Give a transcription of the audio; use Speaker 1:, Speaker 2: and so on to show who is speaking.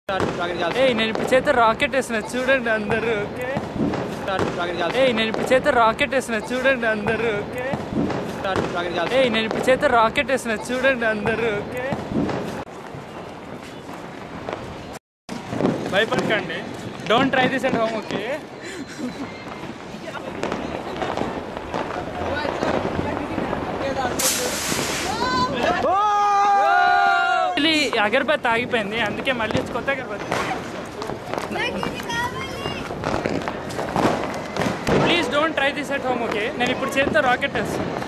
Speaker 1: ఏ నేను ఇప్పుడు చేత రాకెట్ వేసిన చూడండి అందరూ ఓకే ఏ నేను ఇప్పుడు చేత రాకెట్ వేసిన చూడండి అందరూ ఓకే ఏ నేను ఇప్పుడు చేత రాకెట్ వేసిన చూడండి అందరూ ఓకే భయపడకండి don't try this at home okay మళ్ళీ అగరబత్తి ఆగిపోయింది అందుకే మళ్ళీ కొత్త అగరబత్తి please don't try this at home okay నేను ఇప్పుడు చేతితో రాకెట్ వేస్తాను